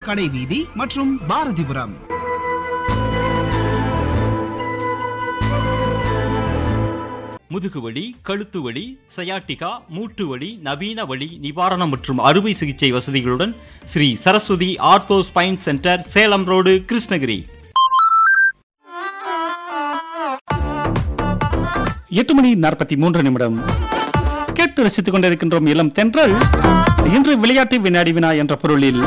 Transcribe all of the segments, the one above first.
கடைவீதி மற்றும் பாரதிபுரம் முதுகுவலி கழுத்து வலி சயாட்டிகா மூட்டு வலி நவீன வலி நிவாரணம் மற்றும் அறுவை சிகிச்சை வசதிகளுடன் Sri Saraswati ortho spine centre Salem road Krishnagiri எட்டு மணி நாற்பத்தி மூன்று நிமிடம் கேட்டு ரசித்துக் கொண்டிருக்கின்றோம் இளம் தென்றல் இன்று விளையாட்டு வினாடி வினா என்ற பொருளில்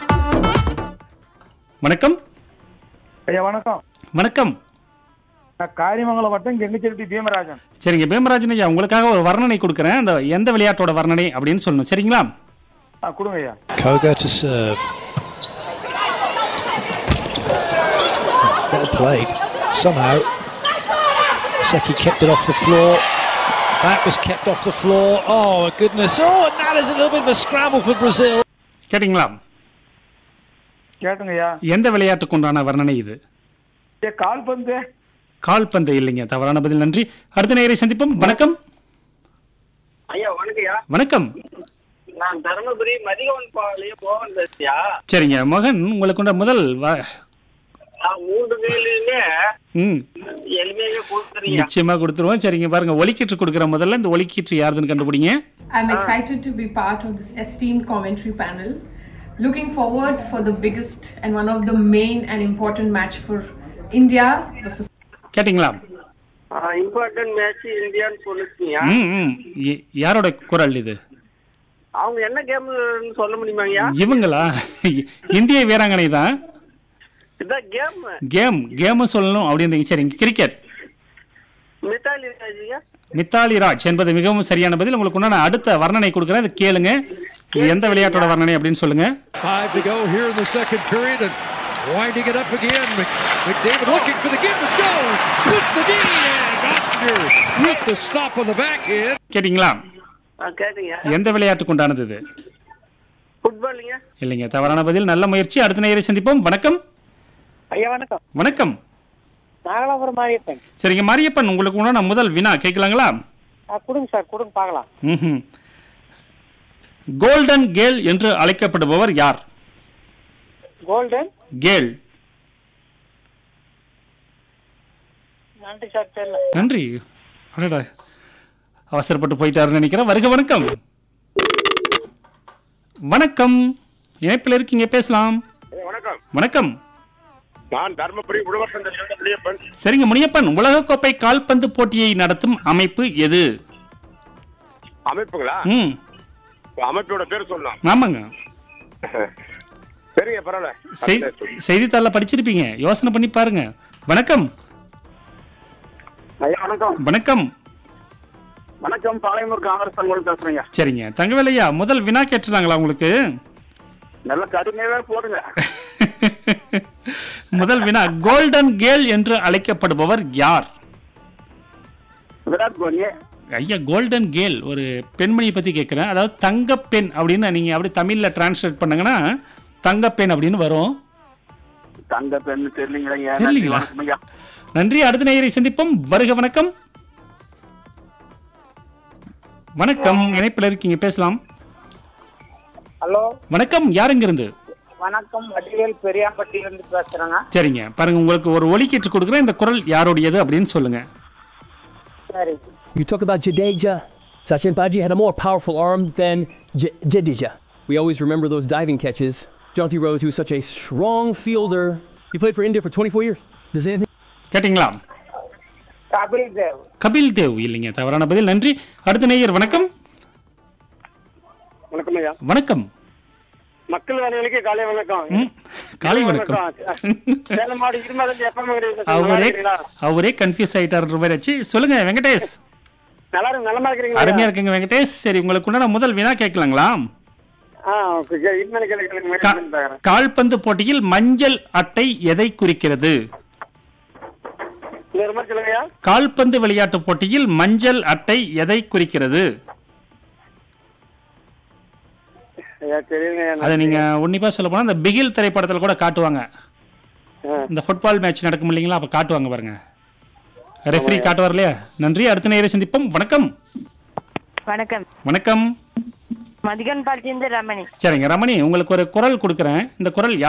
வணக்கம் ஐயா வணக்கம் வணக்கம் நான் காரியமங்கலம் வட்டம் கெங்கச்செட்டி பீமராஜன் சரிங்க பேமராஜன் ஐயா உங்களுக்காக ஒரு வர்ணனை கொடுக்குறேன் அந்த எந்த விளையாட்டோட வர்ணனை அப்படின்னு சொல்லணும் சரிங்களா ஆ கொடுங்க ஐயா Koga to serve. Well played. Somehow, Seki kept it off the floor. That was kept off the floor. Oh, goodness. Oh, and now there's a little bit of a scramble for Brazil. கேட்டிங்களா கேட்டுங்க ஐயா எந்த விளையாட்டுக்கு உண்டான வர்ணனை இது ஏ கால்பந்து கால்பந்து இல்லைங்க தவறான பதில் நன்றி அடுத்த நேரை சந்திப்போம் வணக்கம் ஐயா வணக்கம்யா வணக்கம் நான் தருமபுரி மதிகவன் பாளைய போவன் பேசியா சரிங்க மகன் உங்களுக்கு உண்ட முதல் வ- நான் மூன்று பேர்லயுமே ம் எளிமையாக கொடுத்துறீங்க நிச்சயமா கொடுத்துருவோம் சரிங்க பாருங்க ஒலிக்கீற்று கொடுக்குற முதல்ல இந்த ஒலிக்கீற்று யாருதுன்னு கண்டுபிடிங்க I'm excited to be part of this esteemed commentary panel. Looking forward for the biggest and one of the main and important match for India versus கேட்டிங்களா இம்பார்ட்டன்ட் மேட்ச் இந்தியான்னு சொல்லிருக்கீங்க ம் ம் ய- யாரோட குரல் இது அவங்க என்ன கேம்னு சொல்ல முடியுமாங்கய்யா இவங்களா இந்திய வீராங்கனை தான் இதான் கேம் கேம் கேம் சொல்லணும் அப்படின்றீங்க சரிங்க கிரிக்கெட் மித்தாலி ராஜிங்க மித்தாலி ராஜ் என்பது மிகவும் சரியான பதில் உங்களுக்கு உண்டான அடுத்த வர்ணனை கொடுக்குறேன் இது கேளுங்க இது எந்த விளையாட்டோட வர்ணனை அப்படின்னு சொல்லுங்க Five to go here in the second period and winding it up again. Mc- McDavid looking for the give and go. Splits the D and Oster with the stop on the back end. கேட்டிங்களா கேட்டீங்க எந்த விளையாட்டுக்கு உண்டானது இது ஃபுட்பாலுங்க இல்லைங்க தவறான பதில் நல்ல முயற்சி அடுத்த நேரை சந்திப்போம் வணக்கம் ஐயா வணக்கம் வணக்கம் நாகலாபுரம் மாரியப்பன் சரிங்க மாரியப்பன் உங்களுக்கு உண்டான முதல் வினா கேட்கலாங்களா கொடுங்க சார் கொடுங்க பார்க்கலாம் ம்ஹும். கோல்டன் கேல் என்று அழைக்கப்படுபவர் யார் கோல்டன் கேல் நன்றி சார் தெரியல நன்றி அடடா அவசரப்பட்டு போயிட்டாருன்னு நினைக்கிறேன் வருக வணக்கம் வணக்கம் இணைப்பில் இருக்கீங்க பேசலாம் வணக்கம் வணக்கம் நான் தர்மபுரி உழவர்சந்தையிலிருந்து முனியப்பன் சரிங்க முனியப்பன் உலகக்கோப்பை கால்பந்து போட்டியை நடத்தும் அமைப்பு எது அமைப்புங்களா ம் அமைப்போட பேர் சொல்லலாம் ஆமாங்க சரிங்க பரவாயில்ல செய்- செய்தித்தாளில் படிச்சிருப்பீங்க யோசனை பண்ணி பாருங்க வணக்கம் ஐயா வணக்கம் வணக்கம் வணக்கம் பாளையமூர் காங்கிரஸ் தங்கோல் பேசுறேங்க சரிங்க தங்கவேலையா முதல் வினா கேட்டுறாங்களா உங்களுக்கு நல்ல கடுமையாவே போடுங்க முதல் வினா கோல்டன் கேல் என்று அழைக்கப்படுபவர் யார் விராட் கோலி ஐயா கோல்டன் கேல் ஒரு பெண்மணியை பத்தி கேட்கிறேன் அதாவது தங்கப்பெண் அப்படின்னு நீங்க அப்படி தமிழ்ல டிரான்ஸ்லேட் பண்ணீங்கன்னா தங்கப்பெண் அப்படின்னு வரும் தங்க பெண் தெரியலீங்களா தெரியலீங்களா? நன்றி அடுத்த நேயரை சந்திப்போம் வருக வணக்கம் வணக்கம் இணைப்பில் இருக்கீங்க பேசலாம் ஹலோ வணக்கம் யாருங்க இருந்து வணக்கம் வடிவேல் பெரியாம்பட்டியிலிருந்து பேசுறேங்க சரிங்க பாருங்க உங்களுக்கு ஒரு ஒலிக்கீற்று கொடுக்குறேன் இந்த குரல் யாருடையது அப்படின்னு சொல்லுங்க சரி You talk about Jadeja. Sachin Baji had a more powerful arm than J- Jadeja. We always remember those diving catches. Jonty Rose, who's such a strong fielder, he played for India for 24 years. Does anything? கேட்டிங்களா கபில் தேவ் கபில் தேவ் இல்லைங்க தவறான பதில் நன்றி அடுத்த நேயர் வணக்கம் வணக்கம் ஐயா வணக்கம் மக்கள் வேலைகளுக்கு காலை வணக்கம் ம், காலை வணக்கம் சேலம் மாடு இருமாதம் எப்ப அவரே அவரே கன்ஃபியூஸ் ஆயிட்டாருன்ற மாதிரி ஆச்சு சொல்லுங்க வெங்கடேஷ் நல்லா இருக்கு நலமா இருக்கிறீங்களா அருமையா இருக்குங்க வெங்கடேஷ் சரி உங்களுக்கு உண்டான முதல் வினா கேட்கலாங்களா ஆ இன்னொரு கேள்வி கா- கால்பந்து போட்டியில் மஞ்சள் அட்டை எதை குறிக்கிறது ஒரு மாதிரி சொல்லுங்கய்யா கால்பந்து விளையாட்டு போட்டியில் மஞ்சள் அட்டை எதை குறிக்கிறது ஐயா தெரியுங்க அதை நீங்க உன்னிப்பா சொல்ல போனா இந்த பிகில் திரைப்படத்துல கூட காட்டுவாங்க இந்த ஃபுட்பால் மேட்ச் நடக்கும் இல்லைங்களா அப்ப காட்டுவாங்க பாருங்க ரெஃபரி காட்டுவார் இல்லையா நன்றி அடுத்த நேரம் சந்திப்போம் வணக்கம் வணக்கம் வணக்கம் மதிகன் பாட்டியிருந்து ரமணி சரிங்க ரமணி உங்களுக்கு ஒரு குரல் கொடுக்குறேன் இந்த குரல்